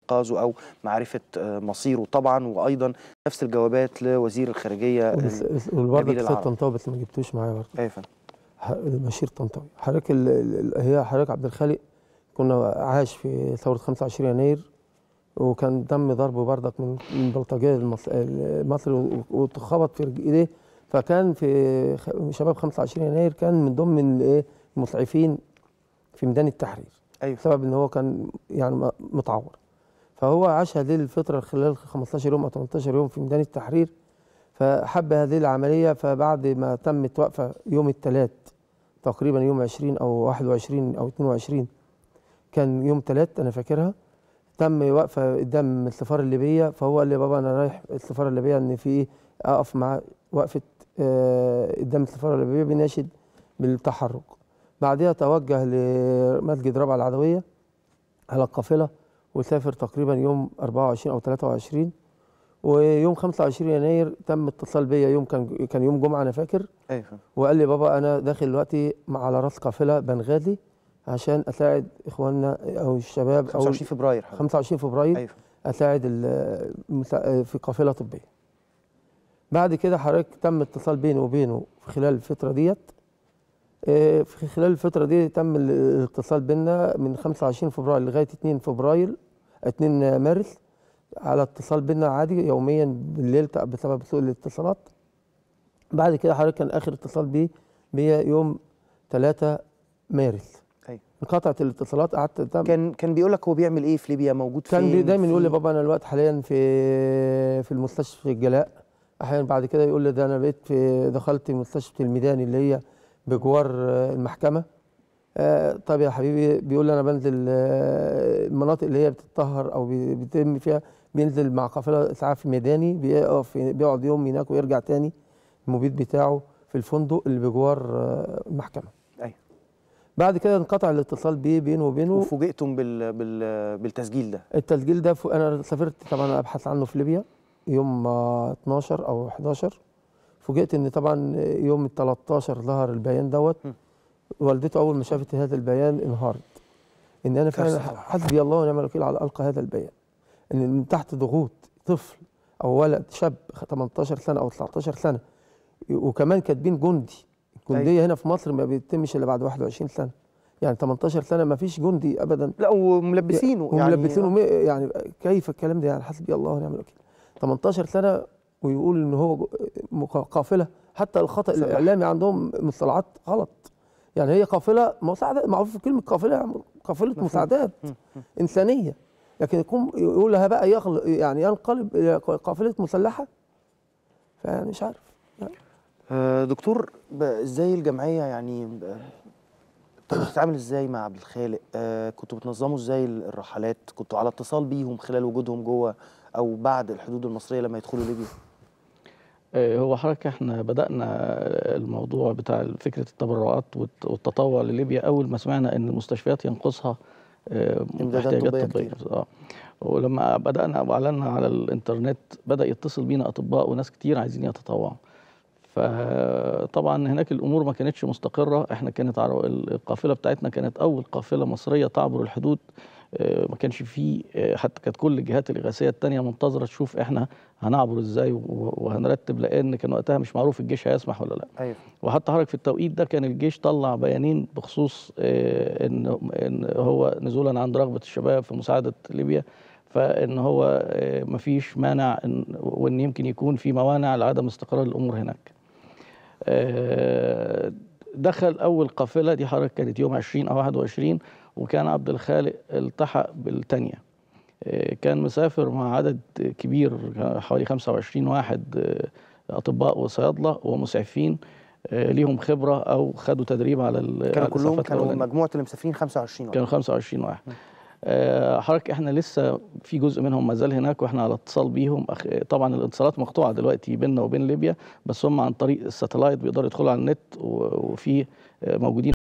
انقاذه او معرفه مصيره طبعا وايضا نفس الجوابات لوزير الخارجيه والبرضه كتاب طنطاوي بس ما جبتوش معايا برضه ايوه فندم بشير طنطاوي حضرتك هي حضرتك عبد الخالق كنا عاش في ثوره 25 يناير وكان تم ضربه بردك من البلطجيه المصري واتخبط في ايديه فكان في شباب 25 يناير كان من ضمن الايه المسعفين في ميدان التحرير ايوه بسبب ان هو كان يعني متعور فهو عاش هذه الفتره خلال 15 يوم او 18 يوم في ميدان التحرير فحب هذه العمليه فبعد ما تمت وقفه يوم الثلاث تقريبا يوم 20 او 21 او 22 كان يوم ثلاث انا فاكرها تم وقفه قدام السفاره الليبيه فهو قال لي بابا انا رايح السفاره الليبيه ان في اقف مع وقفه قدام السفاره الليبيه بيناشد بالتحرك بعدها توجه لمسجد رابعه العدويه على القافله وسافر تقريبا يوم 24 او 23 ويوم 25 يناير تم اتصال بيا يوم كان كان يوم جمعه انا فاكر ايوه وقال لي بابا انا داخل دلوقتي على راس قافله بنغازي عشان اساعد اخواننا او الشباب 25 فبراير 25 فبراير أيوة. اساعد في قافله طبيه بعد كده حضرتك تم اتصال بيني وبينه في خلال الفتره ديت في خلال الفتره دي تم الاتصال بينا من 25 فبراير لغايه 2 فبراير 2 مارس على اتصال بينا عادي يوميا بالليل بسبب سوء الاتصالات بعد كده حضرتك كان اخر اتصال بيه بيا يوم 3 مارس ايوه انقطعت الاتصالات قعدت كان كان بيقول لك هو بيعمل ايه في ليبيا موجود كان فين دايما يقول لي بابا انا الوقت حاليا في في المستشفى في الجلاء احيانا بعد كده يقول لي ده انا بقيت في دخلت مستشفى الميداني اللي هي بجوار المحكمه آه طب يا حبيبي بيقول لي انا بنزل آه المناطق اللي هي بتتطهر او بيتم فيها بينزل مع قافله اسعاف ميداني بيقف بيقعد يوم هناك ويرجع تاني المبيت بتاعه في الفندق اللي بجوار آه المحكمه ايوه بعد كده انقطع الاتصال بيه بينه وبينه وفوجئتم بال... بال... بالتسجيل ده التسجيل ده انا سافرت طبعا ابحث عنه في ليبيا يوم 12 او 11 فوجئت ان طبعا يوم ال 13 ظهر البيان دوت والدته اول ما شافت هذا البيان انهارت ان انا فعلا حسبي الله ونعم الوكيل على القى هذا البيان ان من تحت ضغوط طفل او ولد شاب 18 سنه او 19 سنه وكمان كاتبين جندي الجنديه هنا في مصر ما بيتمش الا بعد 21 سنه يعني 18 سنه ما فيش جندي ابدا لا وملبسينه وملبسينه يعني, يعني كيف الكلام ده يعني حسبي الله ونعم الوكيل 18 سنه ويقول ان هو قافله حتى الخطا صحيح. الاعلامي عندهم مصطلحات غلط يعني هي قافله مساعده معروف كلمه قافله قافله مساعدات انسانيه لكن يكون يقولها بقى يغل يعني ينقلب الى قافله مسلحه فيعني مش عارف يعني. آه دكتور ازاي الجمعيه يعني بتتعامل ازاي مع عبد الخالق آه كنتوا بتنظموا ازاي الرحلات كنتوا على اتصال بيهم خلال وجودهم جوه او بعد الحدود المصريه لما يدخلوا ليبيا هو حضرتك احنا بدانا الموضوع بتاع فكره التبرعات والتطوع لليبيا اول ما سمعنا ان المستشفيات ينقصها احتياجات طبيه اه ولما بدانا واعلنا على الانترنت بدا يتصل بينا اطباء وناس كتير عايزين يتطوعوا فطبعا هناك الامور ما كانتش مستقره احنا كانت القافله بتاعتنا كانت اول قافله مصريه تعبر الحدود ما كانش فيه حتى كانت كل الجهات الاغاثيه الثانيه منتظره تشوف احنا هنعبر ازاي وهنرتب لان كان وقتها مش معروف الجيش هيسمح ولا لا أيوة. وحتى حضرتك في التوقيت ده كان الجيش طلع بيانين بخصوص ان ان هو نزولا عند رغبه الشباب في مساعده ليبيا فان هو مفيش مانع إن وان يمكن يكون في موانع لعدم استقرار الامور هناك دخل اول قافله دي حضرتك كانت يوم 20 او 21 وكان عبد الخالق التحق بالتانية كان مسافر مع عدد كبير حوالي 25 واحد أطباء وصيادلة ومسعفين ليهم خبرة أو خدوا تدريب على كانوا كلهم كانوا مجموعة اللي مسافرين 25 واحد كانوا 25 واحد حضرتك احنا لسه في جزء منهم ما زال هناك واحنا على اتصال بيهم طبعا الاتصالات مقطوعه دلوقتي بيننا وبين ليبيا بس هم عن طريق الساتلايت بيقدروا يدخلوا على النت وفي موجودين